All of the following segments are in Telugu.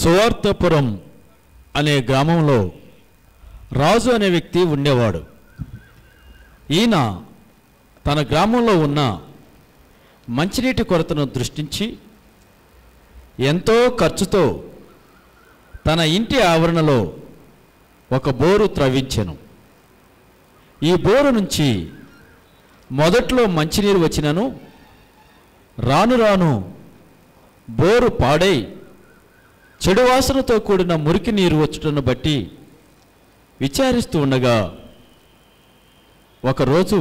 సువార్తపురం అనే గ్రామంలో రాజు అనే వ్యక్తి ఉండేవాడు ఈయన తన గ్రామంలో ఉన్న మంచినీటి కొరతను దృష్టించి ఎంతో ఖర్చుతో తన ఇంటి ఆవరణలో ఒక బోరు త్రవ్వించెను ఈ బోరు నుంచి మొదట్లో మంచినీరు వచ్చినను రాను రాను బోరు పాడై చెడు వాసనతో కూడిన మురికి నీరు వచ్చుటను బట్టి విచారిస్తూ ఉండగా ఒకరోజు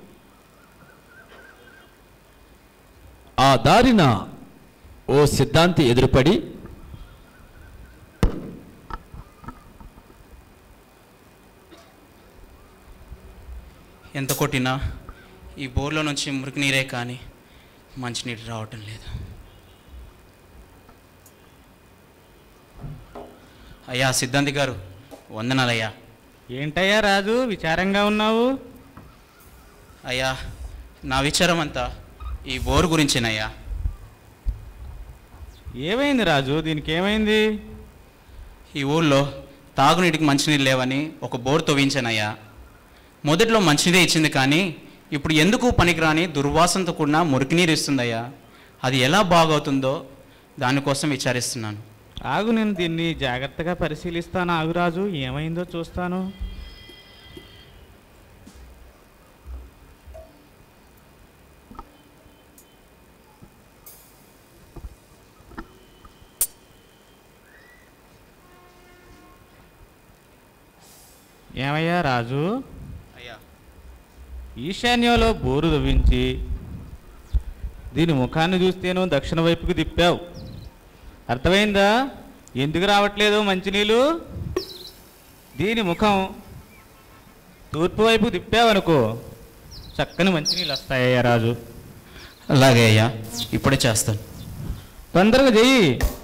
ఆ దారిన ఓ సిద్ధాంతి ఎదురుపడి ఎంత కొట్టినా ఈ బోర్లో నుంచి మురికి నీరే కానీ మంచినీరు రావటం లేదు అయ్యా సిద్ధాంతి గారు వందనాలయ్యా ఏంటయ్యా రాజు విచారంగా ఉన్నావు అయ్యా నా విచారం అంతా ఈ బోరు గురించేనయ్యా ఏమైంది రాజు దీనికి ఏమైంది ఈ ఊళ్ళో తాగునీటికి మంచినీరు లేవని ఒక బోరు తవ్వించానయ్యా మొదట్లో మంచినీరే ఇచ్చింది కానీ ఇప్పుడు ఎందుకు పనికిరాని దుర్వాసనతో కూడిన మురికి నీరు ఇస్తుందయ్యా అది ఎలా బాగవుతుందో దానికోసం విచారిస్తున్నాను ఆగు నేను దీన్ని జాగ్రత్తగా పరిశీలిస్తాను ఆగు రాజు ఏమైందో చూస్తాను ఏమయ్యా రాజు అయ్యా ఈశాన్యంలో బోరు తవ్వించి దీని ముఖాన్ని చూస్తేను దక్షిణ వైపుకి తిప్పావు అర్థమైందా ఎందుకు రావట్లేదు మంచినీళ్ళు దీని ముఖం తూర్పు వైపు తిప్పావనుకో చక్కని మంచినీళ్ళు వస్తాయ్యా రాజు అలాగే అయ్యా ఇప్పుడే చేస్తాను తొందరగా చెయ్యి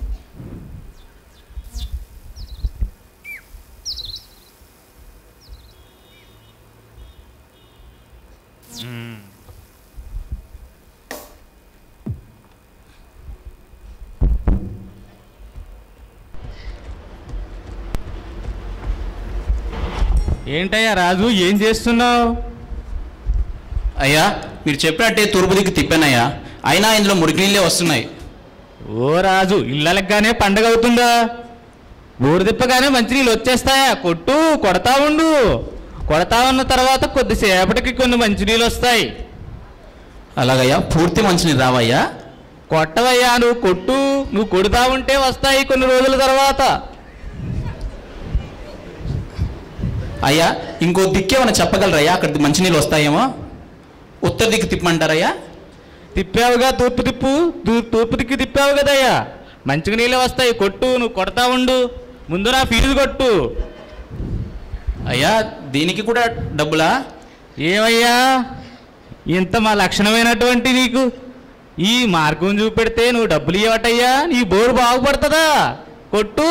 ఏంటయ్యా రాజు ఏం చేస్తున్నావు అయ్యా మీరు చెప్పినట్టే తూర్పు దిక్కు తిప్పానయ్యా అయినా ఇందులో మురికి నీళ్ళే వస్తున్నాయి ఓ రాజు ఇళ్ళలగానే పండగ అవుతుందా ఊరు తిప్పగానే మంచినీళ్ళు వచ్చేస్తాయా కొట్టు కొడతా ఉండు కొడతా ఉన్న తర్వాత కొద్దిసేపటికి కొన్ని మంచినీళ్ళు వస్తాయి అలాగయ్యా పూర్తి మంచినీరు రావయ్యా కొట్టవయ్యా నువ్వు కొట్టు నువ్వు కొడుతా ఉంటే వస్తాయి కొన్ని రోజుల తర్వాత అయ్యా ఇంకో దిక్కేమైనా చెప్పగలరయ్యా అక్కడ మంచినీళ్ళు వస్తాయేమో ఉత్తర దిక్కు తిప్పమంటారయ్యా తిప్పావుగా తూర్పు తిప్పు తూ- తూర్పు దిక్కు తిప్పావు కదయ్యా మంచిగా నీళ్ళే వస్తాయి కొట్టు నువ్వు కొడతా ఉండు ముందు నా ఫీజు కొట్టు అయ్యా దీనికి కూడా డబ్బులా ఏమయ్యా ఇంత మా లక్షణమైనటువంటి నీకు ఈ మార్గం చూపెడితే నువ్వు డబ్బులు ఇవ్వటయ్యా నీ బోరు బాగుపడుతుందా కొట్టు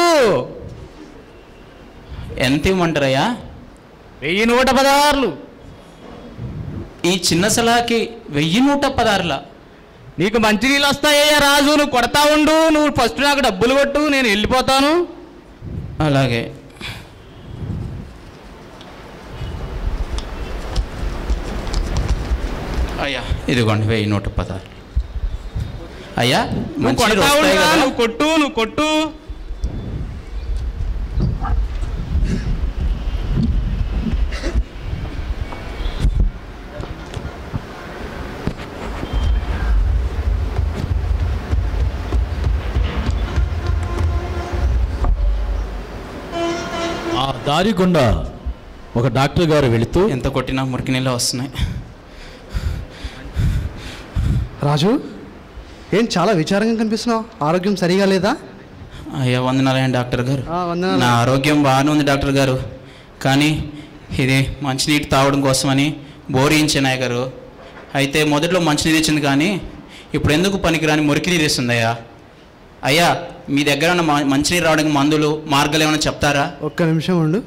ఎంత ఇవ్వమంటారయ్యా వెయ్యి నూట పదహారులు ఈ చిన్న సలహాకి వెయ్యి నూట పదారుల నీకు మంచి నీళ్ళు వస్తాయ్యా రాజు నువ్వు కొడతా ఉండు నువ్వు ఫస్ట్ నాకు డబ్బులు కొట్టు నేను వెళ్ళిపోతాను అలాగే అయ్యా ఇదిగోండి వెయ్యి నూట పదారు అయ్యా నువ్వు మంచినీరు కొడతా వస్తాయి ఉండు కదా? నువ్వు కొట్టు నువ్వు కొట్టు ఆ దారి గుండా ఒక డాక్టర్ గారు వెళుతూ ఎంత కొట్టినా మురికి నీళ్ళు వస్తున్నాయి రాజు ఏం చాలా విచారంగా కనిపిస్తున్నావు ఆరోగ్యం సరిగా లేదా అయ్యా వందనాలయ్యా డాక్టర్ గారు ఆ, వందనాలు. నా ఆరోగ్యం బాగానే ఉంది డాక్టర్ గారు కానీ ఇది మంచినీటి తాగడం కోసమని బోరించాను గారు అయితే మొదట్లో మంచినీరు ఇచ్చింది కానీ ఇప్పుడు ఎందుకు పనికిరాని మురికి నీరు ఇస్తుంది అయ్యా అయ్యా మీ దగ్గర ఉన్న మ- మంచినీరు రావడానికి మందులు మార్గాలు ఏమైనా చెప్తారా ఒక్క నిమిషం ఉండు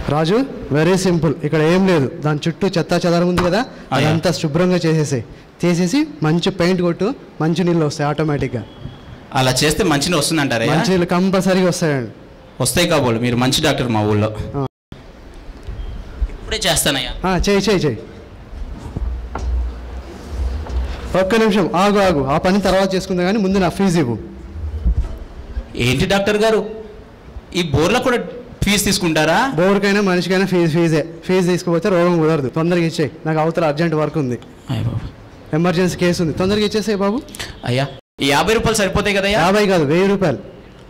రాజు వెరీ సింపుల్ ఇక్కడ ఏం లేదు దాని చుట్టూ చెత్త చెదారం ఉంది కదా అయ్యా. అదంతా శుభ్రంగా చేసేసి చేసేసి మంచి పెయింట్ కొట్టు మంచి నీళ్ళు వస్తాయి ఆటోమేటిక్గా అలా చేస్తే మంచిగా వస్తుందంటారా మంచి నీళ్ళు కంపల్సరీగా వస్తాయండి వస్తాయి కాబోలు మీరు మంచి డాక్టర్ మా ఊళ్ళో ఆ. ఇప్పుడే చేస్తానయ్యా ఆ, చేయి చేయి చేయి ఒక్క నిమిషం ఆగు ఆగు ఆ పని తర్వాత చేసుకుందా కానీ ముందు నా ఫీజు ఇవ్వు ఏంటి డాక్టర్ గారు ఈ బోర్లో కూడా ఫీజు తీసుకుంటారా బోర్కైనా మనిషికైనా ఫీజు ఫీజే ఫీజు తీసుకుపోతే రోగం కుదరదు తొందరగా ఇచ్చేయి నాకు అవతల అర్జెంట్ వర్క్ ఉంది అయ్య బాబు ఎమర్జెన్సీ కేసు ఉంది తొందరగా ఇచ్చేసేయి బాబు అయ్యా ఈ యాభై రూపాయలు సరిపోతాయి కదయ్యా యాభై కాదు వెయ్యి రూపాయలు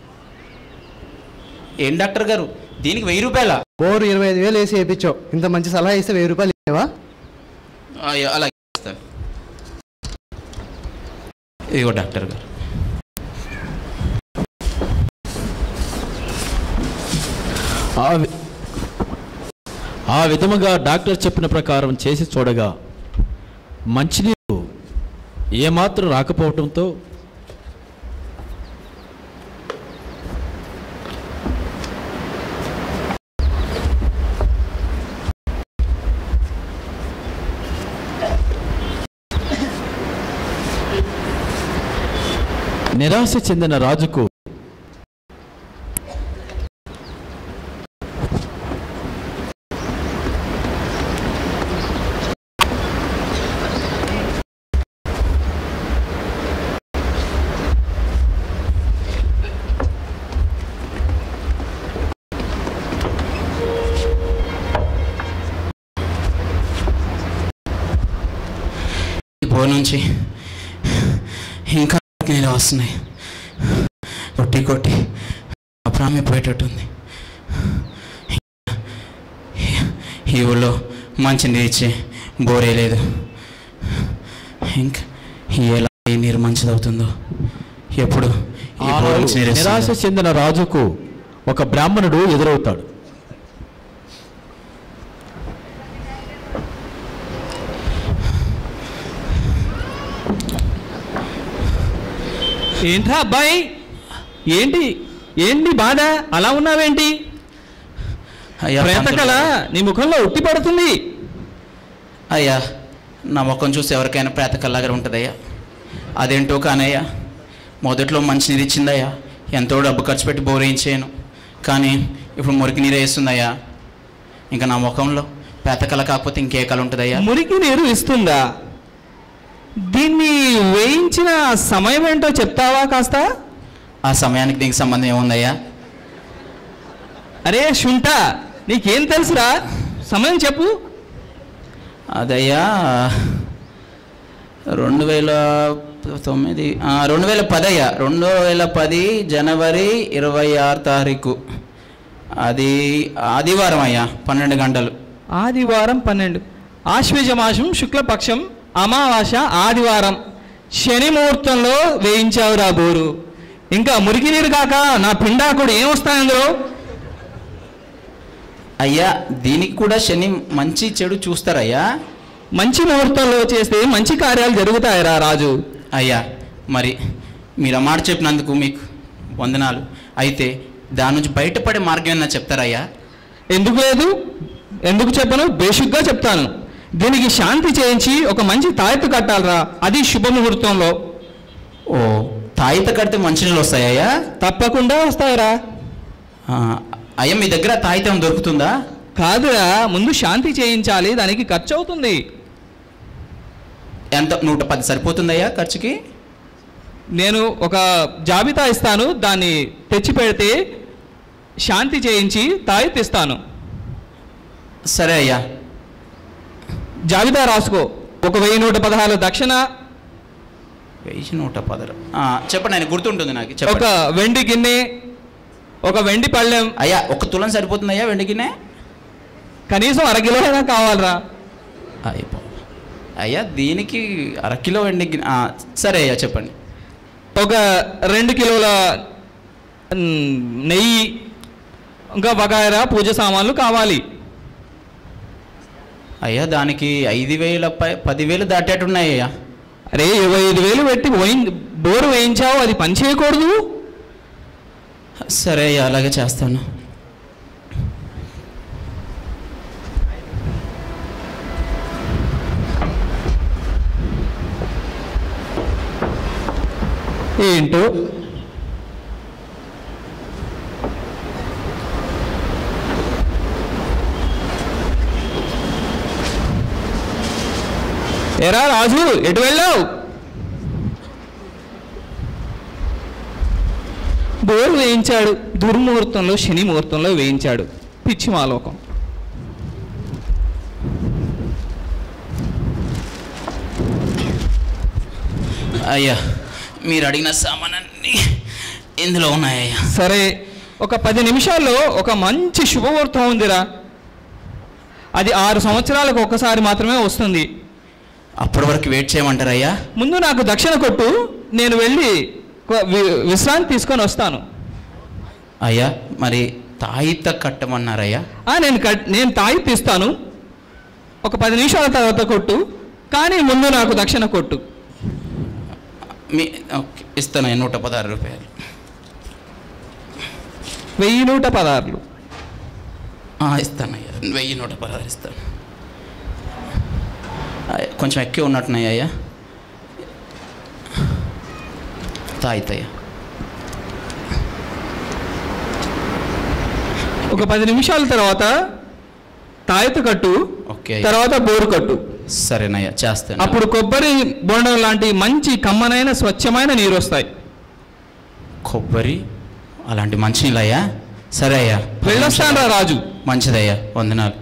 ఏం డాక్టర్ గారు దీనికి వెయ్యి రూపాయల బోర్ ఇరవై ఐదు వేలు వేసి వేయించావు ఇంత మంచి సలహా ఇస్తే వెయ్యి రూపాయలు ఇచ్చేవా అలాగే చేస్తాను ఇదిగో డాక్టర్ గారు ఆ వి- ఆ విధముగా డాక్టర్ చెప్పిన ప్రకారం చేసి చూడగా మంచినీరు ఏమాత్రం రాకపోవడంతో నిరాశ చెందిన రాజుకు ఈ బోర్ నుంచి ఇంకా నీళ్ళు వస్తున్నాయి కొట్టి కొట్టి అప్రామే పోయేటట్టుంది ఈ ఊళ్ళో మంచి నీరు ఇచ్చే బోరే లేదు ఇంకా ఎలా ఈ నీరు మంచిదవుతుందో ఎప్పుడు ఈ ఆ బోర్ రోజు నుంచి నీరు నిరాశ వస్తుందో? చెందిన రాజుకు ఒక బ్రాహ్మణుడు ఎదురవుతాడు ఏంట్రా అబ్బాయి ఏంటి ఏంటి బాధ అలా ఉన్నావేంటి అయ్యా ప్రేతకళ నీ ముఖంలో ఉట్టి పడుతుంది అయ్యా నా ముఖం చూసి ఎవరికైనా ప్రేతకల్లాగా ఉంటుందయ్యా అదేంటో కానయ్యా మొదట్లో మంచి నీరు ఇచ్చిందయ్యా ఎంతో డబ్బు ఖర్చు పెట్టి బోర్ వేయించాను కానీ ఇప్పుడు మురికి నీరు వేస్తుందయ్యా ఇంకా నా ముఖంలో ప్రేతకళ కాకపోతే ఇంకే కళ ఉంటుందయ్యా మురికి నీరు ఇస్తుందా దీన్ని వేయించిన సమయం ఏంటో చెప్తావా కాస్త ఆ సమయానికి దీనికి సంబంధం ఏముందయ్యా అరే శుంఠ నీకేం తెలుసురా సమయం చెప్పు అదయ్యా రెండు వేల తొమ్మిది ఆ, రెండు వేల పది అయ్యా రెండు వేల పది జనవరి ఇరవై ఆరు తారీఖు అది ఆదివారం అయ్యా పన్నెండు గంటలు ఆదివారం పన్నెండు ఆశ్వేజ మాసం శుక్లపక్షం అమావాస ఆదివారం శని ముహూర్తంలో వేయించావురా బోరు ఇంకా మురికి నీరు కాక నా పిండాకుడు ఏం వస్తాయి అందులో అయ్యా దీనికి కూడా శని మంచి చెడు చూస్తారయ్యా మంచి ముహూర్తంలో చేస్తే మంచి కార్యాలు జరుగుతాయిరా రాజు అయ్యా మరి మీరు ఆ మాట చెప్పినందుకు మీకు వందనాలు అయితే దాని నుంచి బయటపడే మార్గం ఏమన్నా చెప్తారయ్యా ఎందుకు లేదు ఎందుకు చెప్పను బేసిక్గా చెప్తాను దీనికి శాంతి చేయించి ఒక మంచి తాయెత్తు కట్టాలరా అది శుభముహూర్తంలో ఓ తాయిత కడితే మంచినీళ్ళు వస్తాయా తప్పకుండా వస్తాయిరా ఆ, అయ్యా మీ దగ్గర తాయితం దొరుకుతుందా కాదురా ముందు శాంతి చేయించాలి దానికి ఖర్చు అవుతుంది ఎంత నూట పది సరిపోతుందయ్యా ఖర్చుకి నేను ఒక జాబితా ఇస్తాను దాన్ని తెచ్చి పెడితే శాంతి చేయించి తాయెత్తు ఇస్తాను సరే అయ్యా జాబితా రాసుకో ఒక వెయ్యి నూట పదహారు దక్షిణ వెయ్యి నూట పదరు ఆ, చెప్పండి ఆయన గుర్తుంటుంది నాకు ఒక చెప్పండి వెండి గిన్నె ఒక వెండి పళ్ళెం అయ్యా ఒక తులం సరిపోతుందయ్యా వెండికినే కనీసం అరకిలో అయినా కావాలరా అయిపో అయ్యా దీనికి అరకిలో వెండి గిన్నె- ఆ, సరే అయ్యా చెప్పండి ఒక రెండు కిలోల మ్, నెయ్యి ఇంకా బగాయరా పూజ సామాన్లు కావాలి అయ్యా దానికి ఐదు వేల పై పదివేలు దాటేట్టున్నాయ్యా అరే ఇరవై ఐదు వేలు పెట్టి పోయి బోరు వేయించావు అది పని చేయకూడదు సరే అయ్యా అలాగే చేస్తాను ఏంటో ఎరా రాజు ఎటు వెళ్ళావు బోరు వేయించాడు దుర్ముహూర్తంలో శని ముహూర్తంలో వేయించాడు పిచ్చి మాలోకం అయ్యా మీరు అడిగిన సామానాన్ని ఇందులో ఉన్నాయ్యా సరే ఒక పది నిమిషాల్లో ఒక మంచి శుభముహూర్తం ఉందిరా అది ఆరు సంవత్సరాలకు ఒక్కసారి మాత్రమే వస్తుంది అప్పటి వరకు వెయిట్ చేయమంటారయ్యా ముందు నాకు దక్షిణ కొట్టు నేను వెళ్ళి కొ- వి- విశ్రాంతి తీసుకొని వస్తాను అయ్యా మరి తాయిత కట్టమన్నారయ్యా ఆ, నేను కట్ నేను తాయి తీస్తాను ఒక పది నిమిషాల తర్వాత కొట్టు కానీ ముందు నాకు దక్షిణ కొట్టు మీ ఓకే, ఇస్తానయ్యా నూట పదహారు రూపాయలు వెయ్యి నూట పదహారులు ఆ, ఇస్తానయ్యా వెయ్యి నూట పదహారు ఇస్తాను అయ్య, కొంచెం ఎక్కువ ఉన్నట్టున్నాయ్యా అయ్యా తాయితయ్యా ఒక పది నిమిషాల తర్వాత తాయత కట్టు ఓకే తర్వాత బోరు కట్టు సరేనయ్యా చేస్తాను అప్పుడు కొబ్బరి బొండం లాంటి మంచి కమ్మనైన స్వచ్ఛమైన నీరు వస్తాయి కొబ్బరి అలాంటి మంచినీళ్ళు అయ్యా సరే అయ్యా వెళ్ళొస్తానరా రాజు మంచిదయ్యా వందనాలు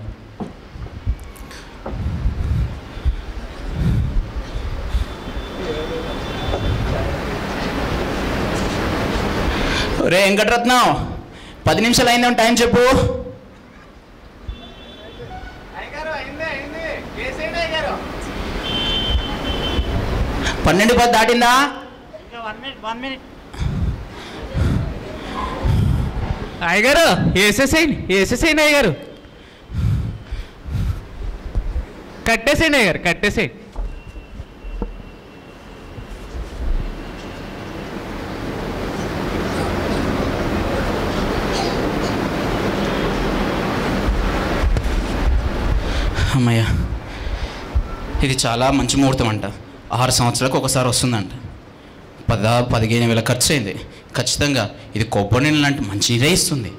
రే వెంకటరత్నం పది నిమిషాలు అయిందేమో టైం చెప్పు పన్నెండు పది దాటిందా అయ్యగారు వేసేసేయండి వేసేసేయండి అయ్యగారు కట్టేసేయండి అయ్యగారు కట్టేసేయండి అమ్మయ్య ఇది చాలా మంచి ముహూర్తం అంట ఆరు సంవత్సరాలకు ఒకసారి వస్తుందంట పద పదిహేను వేల ఖర్చు అయింది ఖచ్చితంగా ఇది కొబ్బరి నీళ్ళు లాంటి మంచి నీరే ఇస్తుంది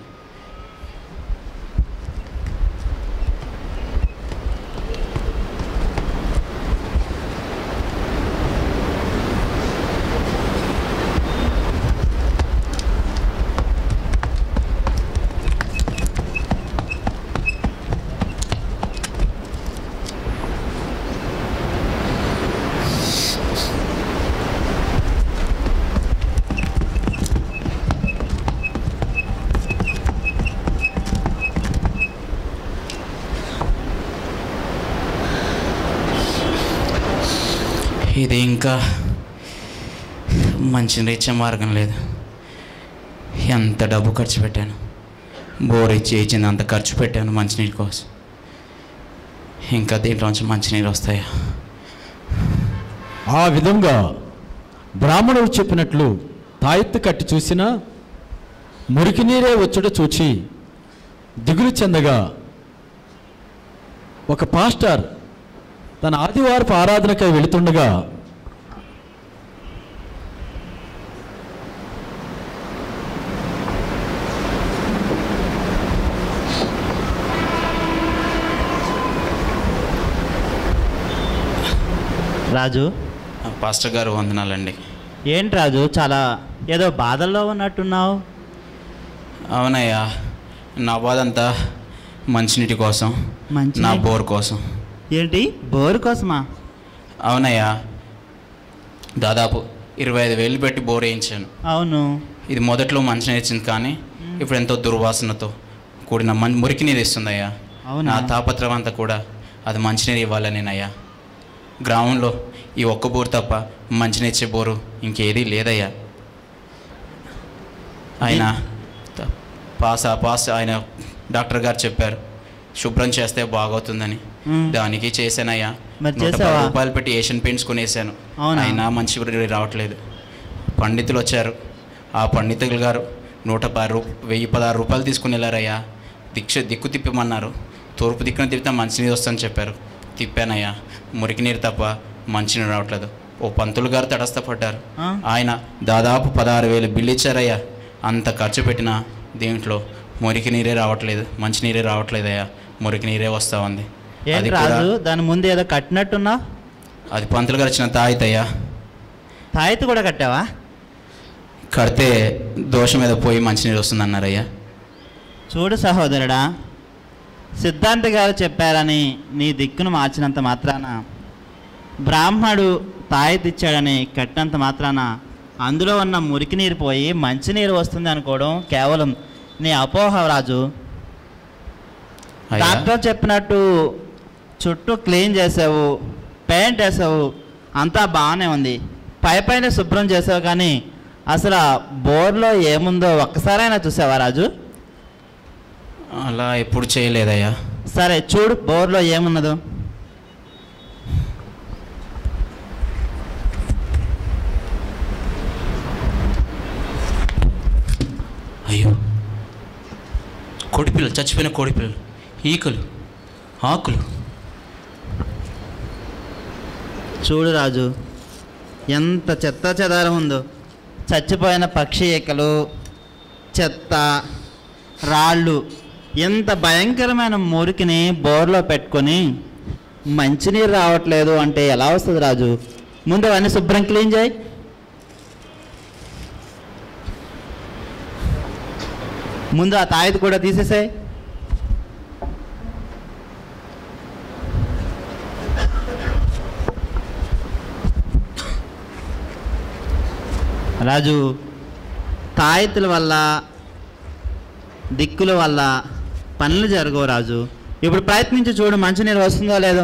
ఇది ఇంకా మంచి ఇచ్చే మార్గం లేదు ఎంత డబ్బు ఖర్చు పెట్టాను బోర్ ఇచ్చి ఇచ్చింది అంత ఖర్చు పెట్టాను మంచినీటి కోసం ఇంకా దీంట్లోంచి మంచినీరు వస్తాయా ఆ విధంగా బ్రాహ్మణుడు చెప్పినట్లు తాయెత్తు కట్టి చూసినా మురికి నీరే వచ్చుట చూచి దిగులు చెందగా ఒక పాస్టర్ తన ఆదివారపు ఆరాధనకై వెళుతుండగా రాజు ఆ, పాస్టర్ గారు వందనాలండి ఏంటి రాజు చాలా ఏదో బాధల్లో ఉన్నట్టున్నావు అవునయ్యా నా బాధ అంతా మంచినీటి కోసం మంచినీటి- నా బోర్ కోసం ఏంటి బోరు కోసమా అవునయ్యా దాదాపు ఇరవై ఐదు వేలు పెట్టి బోర్ వేయించాను అవును ఇది మొదట్లో మంచినీరు ఇచ్చింది కానీ ఇప్పుడు ఎంతో దుర్వాసనతో కూడిన మన్ మురికి నీరు ఇస్తుందయ్యా అవునా? నా తాపత్రం అంతా కూడా అది మంచినీరు ఇవ్వాలనేనయ్యా గ్రామంలో ఈ ఒక్క బోరు తప్ప మంచినీరు ఇచ్చే బోరు ఇంకేదీ లేదయ్యా ఆయన త- పాస్ ఆ పాస్ ఆయన డాక్టర్ గారు చెప్పారు శుభ్రం చేస్తే బాగవుతుందని మ్. దానికి చేశానయ్యా మరి నూట పది చేసావా? రూపాయలు పెట్టి ఏషియన్ పెయింట్స్ కొనేసాను అవునా? అయినా మంచి రి- రావట్లేదు పండితులు వచ్చారు ఆ పండితులు గారు నూట పది రూ వెయ్యి పదహారు రూపాయలు తీసుకుని వెళ్ళారయ్యా దిక్ష దిక్కు తిప్పమన్నారు తూర్పు దిక్కున తిప్పితే మంచినీరు వస్తుందని చెప్పారు తిప్పానయ్యా మురికి నీరు తప్ప మంచినీరు రావట్లేదు ఓ పంతులు గారు తటస్థపడ్డారు ఆ? ఆయన దాదాపు పదహారు వేలు బిల్లు ఇచ్చారయ్యా అంత ఖర్చు పెట్టినా దీంట్లో మురికి నీరే రావట్లేదు మంచి నీరే రావట్లేదయ్యా మురికి నీరే వస్తూ ఉంది అది ఏంటి కూడా రాజు దాని ముందు ఏదో కట్టినట్టున్నా అది పంతులు గారు ఇచ్చిన తాయితయ్యా తాయెత్తు కూడా కట్టావా కడితే దోషం మీద పోయి మంచినీరు వస్తుందన్నారయ్యా చూడు సహోదరుడా సిద్ధాంత గారు చెప్పారని నీ దిక్కును మార్చినంత మాత్రాన బ్రాహ్మడు తాయెత్తిచ్చాడని కట్టినంత మాత్రాన అందులో ఉన్న మురికి నీరు పోయి మంచినీరు వస్తుంది అనుకోవడం కేవలం నీ అపోహ రాజు అయ్యా డాక్టర్ చెప్పినట్టు చుట్టూ క్లీన్ చేసావు పెయింట్ వేసావు అంతా బాగానే ఉంది పై పైన శుభ్రం చేసావు కానీ అసలు ఆ బోర్లో ఏముందో ఒక్కసారైనా చూసావా రాజు అలా ఎప్పుడు చేయలేదయ్యా సరే చూడు బోర్లో ఏమున్నదో అయ్యో కోడిపిల్లలు చచ్చిపోయిన కోడిపిల్లలు ఈకలు ఆకులు చూడు రాజు ఎంత చెత్త చెదారం ఉందో చచ్చిపోయిన పక్షి ఈకలు చెత్త రాళ్ళు ఎంత భయంకరమైన మురికిని బోర్లో పెట్టుకొని మంచినీరు రావట్లేదు అంటే ఎలా వస్తుంది రాజు ముందు అవన్నీ శుభ్రం క్లీన్ చేయి ముందు ఆ తాయిది కూడా తీసేసాయి రాజు తాయెత్తుల వల్ల దిక్కుల వల్ల పనులు జరగవు రాజు ఇప్పుడు ప్రయత్నించి చూడు మంచినీరు వస్తుందో లేదో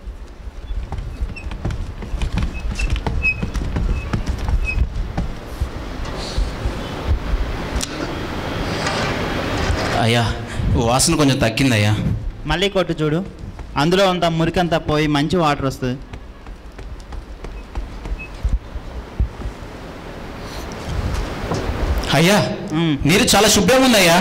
అయ్యా వాసన కొంచెం తగ్గిందయ్యా మళ్ళీ కొట్టు చూడు అందులో అంత మురికంతా పోయి మంచి వాటర్ వస్తుంది అయ్యా ఉమ్. నీరు చాలా శుభ్రంగా ఉందయ్యా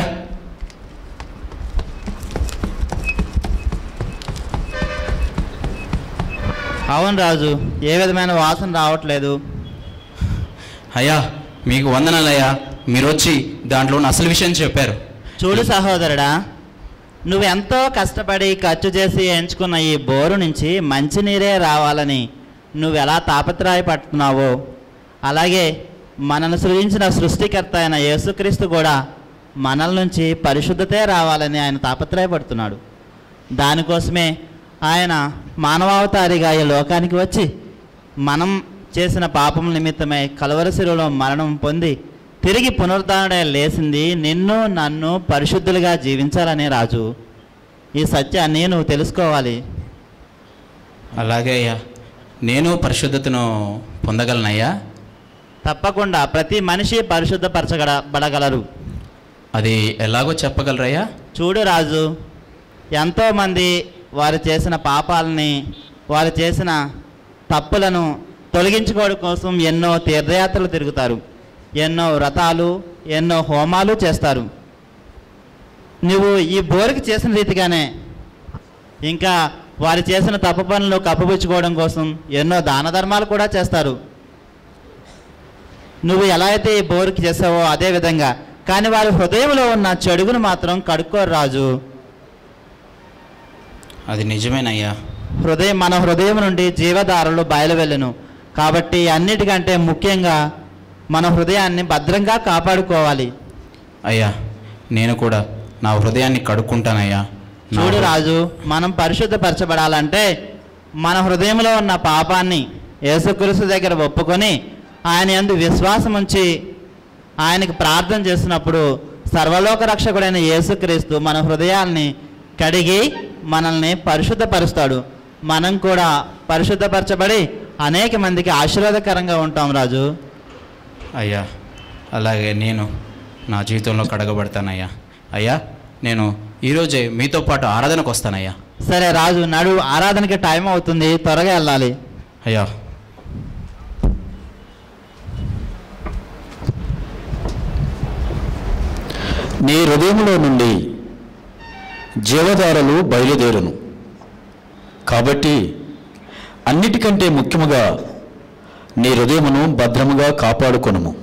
అవును రాజు ఏ విధమైన వాసన రావట్లేదు అయ్యా మీకు వందనాలయ్యా మీరు వచ్చి దాంట్లో ఉన్న అసలు విషయం చెప్పారు చూడు సహోదరుడా నువ్వెంతో కష్టపడి ఖర్చు చేసి ఎంచుకున్న ఈ బోరు నుంచి మంచినీరే రావాలని నువ్వెలా తాపత్రయపడుతున్నావో అలాగే మనల్ని సృజించిన సృష్టికర్త అయిన యేసుక్రీస్తు కూడా మనల నుంచి పరిశుద్ధతే రావాలని ఆయన తాపత్రయపడుతున్నాడు దానికోసమే ఆయన మానవావతారిగా ఈ లోకానికి వచ్చి మనం చేసిన పాపం నిమిత్తమై కలవరశిలో మరణం పొంది తిరిగి పునరుద్ధరణే లేచింది నిన్ను నన్ను పరిశుద్ధులుగా జీవించాలనే రాజు ఈ సత్యాన్ని నువ్వు తెలుసుకోవాలి అలాగే అయ్యా నేను పరిశుద్ధతను పొందగలనయ్యా తప్పకుండా ప్రతి మనిషి పరిశుద్ధపరచగల బడగలరు అది ఎలాగో చెప్పగలరయ్యా చూడు రాజు ఎంతోమంది వారు చేసిన పాపాలని వారు చేసిన తప్పులను తొలగించుకోవడం కోసం ఎన్నో తీర్థయాత్రలు తిరుగుతారు ఎన్నో వ్రతాలు ఎన్నో హోమాలు చేస్తారు నువ్వు ఈ బోరుకి చేసిన రీతిగానే ఇంకా వారు చేసిన తప్పు పనులు కప్పుపుచ్చుకోవడం కోసం ఎన్నో దాన ధర్మాలు కూడా చేస్తారు నువ్వు ఎలా అయితే ఈ బోరుకి చేసావో అదే విధంగా కానీ వారి హృదయంలో ఉన్న చెడుగును మాత్రం కడుక్కోరు రాజు అది నిజమేనయ్యా హృదయం మన హృదయం నుండి జీవధారలు బయలువెళ్ళను కాబట్టి అన్నిటికంటే ముఖ్యంగా మన హృదయాన్ని భద్రంగా కాపాడుకోవాలి అయ్యా నేను కూడా నా హృదయాన్ని కడుక్కుంటానయ్యా నా చూడు హృ- రాజు మనం పరిశుద్ధపరచబడాలంటే మన హృదయంలో ఉన్న పాపాన్ని యేసుక్రీస్తు దగ్గర ఒప్పుకొని ఆయన యందు విశ్వాసం ఉంచి ఆయనకు ప్రార్థన చేసినప్పుడు సర్వలోక రక్షకుడైన యేసుక్రీస్తు మన హృదయాల్ని కడిగి మనల్ని పరిశుద్ధపరుస్తాడు మనం కూడా పరిశుద్ధపరచబడి అనేక మందికి ఆశీర్వాదకరంగా ఉంటాం రాజు అయ్యా అలాగే నేను నా జీవితంలో కడగబడతానయ్యా అయ్యా నేను ఈరోజే మీతో పాటు ఆరాధనకు వస్తానయ్యా సరే రాజు నడు ఆరాధనకి టైం అవుతుంది త్వరగా వెళ్ళాలి అయ్యా నీ హృదయంలో నుండి జీవధారలు బయలుదేరును కాబట్టి అన్నిటికంటే ముఖ్యముగా నీ హృదయమును భద్రముగా కాపాడుకొనుము